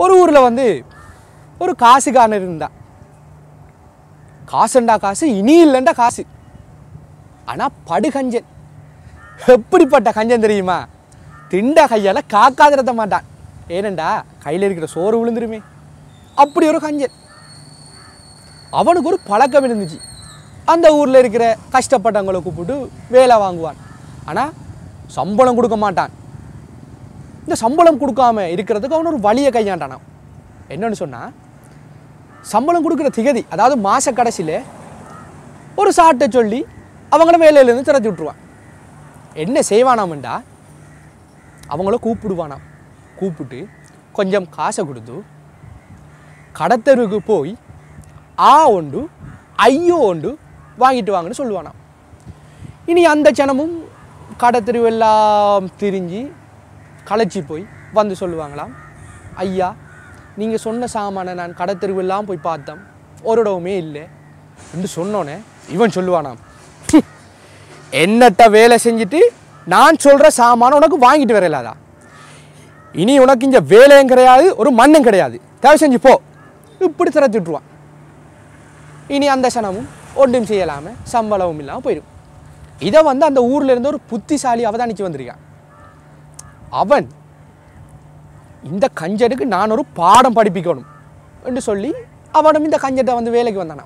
ஒரு ஊரில் வந்து ஒரு காசுக்காரன் இருந்தான் காசுண்டா காசு இனி இல்லைண்டா காசு ஆனால் படுகஞ்சன் எப்படிப்பட்ட கஞ்சன் தெரியுமா திண்ட கையால் காக்காதிரத்த மாட்டான் ஏனண்டா கையில் இருக்கிற சோறு விழுந்துருமே அப்படி ஒரு கஞ்சன் அவனுக்கு ஒரு பழக்கம் இருந்துச்சு அந்த ஊரில் இருக்கிற கஷ்டப்பட்டவங்களை கூப்பிட்டு வேலை வாங்குவான் ஆனால் சம்பளம் கொடுக்க மாட்டான் இந்த சம்பளம் கொடுக்காம இருக்கிறதுக்கு அவன் ஒரு வழியை கையாண்டானான் என்னன்னு சொன்னால் சம்பளம் கொடுக்குற திகதி அதாவது மாத கடைசியில் ஒரு சாட்டை சொல்லி அவங்கள வேலையிலேருந்து திறத்தி விட்ருவான் என்ன செய்வானாமண்டா அவங்கள கூப்பிடுவானாம் கூப்பிட்டு கொஞ்சம் காசை கொடுத்து கடத்தருக்கு போய் ஆ ஒண்டு ஐயோ ஒண்டு வாங்கிட்டு வாங்கன்னு சொல்லுவானாம் இனி அந்த ஜனமும் கடத்தெருவெல்லாம் திரிஞ்சு களைச்சி போய் வந்து சொல்லுவாங்களாம் ஐயா நீங்கள் சொன்ன சாமானை நான் கடத்தெருவெல்லாம் போய் பார்த்தேன் ஒரு இடமுமே இல்லை என்று சொன்னோன்னே இவன் சொல்லுவானாம் "ஹம், என்னட்ட வேலை செஞ்சுட்டு நான் சொல்கிற சாமானை உனக்கு வாங்கிட்டு வரலாதா இனி உனக்கு இங்கே வேலையும் கிடையாது ஒரு மண்ணும் கிடையாது தேவை செஞ்சு போ இப்படி திறத்தி விட்ருவான் இனி அந்த சனமும் ஒன்றும் செய்யலாமல் சம்பளமும் இல்லாமல் போயிடும் இதை வந்து அந்த ஊர்ல இருந்து ஒரு புத்திசாலி அவதானிச்சு வந்திருக்கான் அவன் இந்த கஞ்சனுக்கு நான் ஒரு பாடம் படிப்பிக்கணும் என்று சொல்லி அவனும் இந்த கஞ்சட்டை வந்து வேலைக்கு வந்தானாம்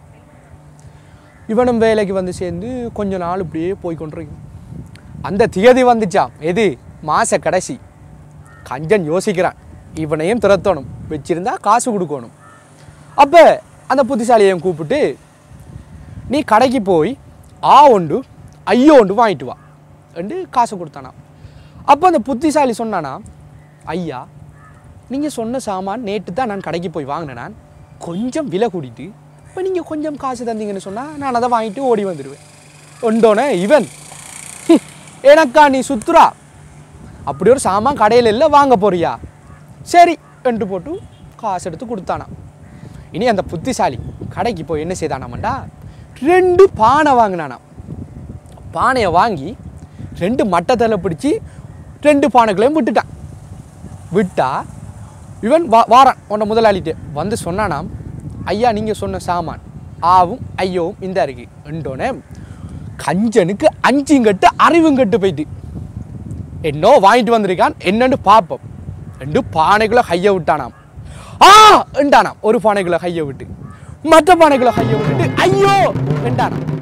இவனும் வேலைக்கு வந்து சேர்ந்து கொஞ்ச நாள் இப்படியே போய் கொண்டிருக்கும் அந்த தியதி வந்துச்சாம் எது மாச கடைசி கஞ்சன் யோசிக்கிறான் இவனையும் திறத்தணும் வச்சிருந்தா காசு கொடுக்கணும் அப்போ அந்த புத்திசாலியையும் கூப்பிட்டு நீ கடைக்கு போய் ஆ ஒண்டு ஐயோ ஒண்டு வாங்கிட்டு வா என்று காசு கொடுத்தானாம் அப்போ அந்த புத்திசாலி சொன்னானா ஐயா நீங்கள் சொன்ன சாமான் நேற்று தான் நான் கடைக்கு போய் வாங்கினேன் நான் கொஞ்சம் விலை கூட்டிட்டு இப்போ நீங்கள் கொஞ்சம் காசு தந்தீங்கன்னு சொன்னால் நான் அதை வாங்கிட்டு ஓடி வந்துடுவேன் ஒண்டோனே இவன் "ஹி, எனக்கா நீ சுத்துறா அப்படி ஒரு சாமான் கடையில் இல்லை வாங்க போறியா சரி என்று போட்டு காசு எடுத்து கொடுத்தானாம் இனி அந்த புத்திசாலி கடைக்கு போய் என்ன செய்தானாமண்டா ரெண்டு பானை வாங்கினானாம் பானையை வாங்கி ரெண்டு மட்டத்தில் பிடிச்சி ரெண்டு பானைகளையும் விட்டுட்டான் விட்டா இவன் வா வாரான் உன்னை முதலாளிட்டு வந்து சொன்னானாம் ஐயா நீங்கள் சொன்ன சாமான் ஆவும் ஐயோவும் இந்த இருக்கு என்றோன்னே கஞ்சனுக்கு அஞ்சும் கட்டு அறிவும் கட்டு போயிட்டு என்னோ வாங்கிட்டு வந்திருக்கான் என்னன்னு பார்ப்போம் ரெண்டு பானைக்குள்ள கையை விட்டானாம் ஆ என்றானாம் ஒரு பானைக்குள்ள கையை விட்டு மற்ற பானைக்குள்ள கையை விட்டுட்டு ஐயோ என்றானாம்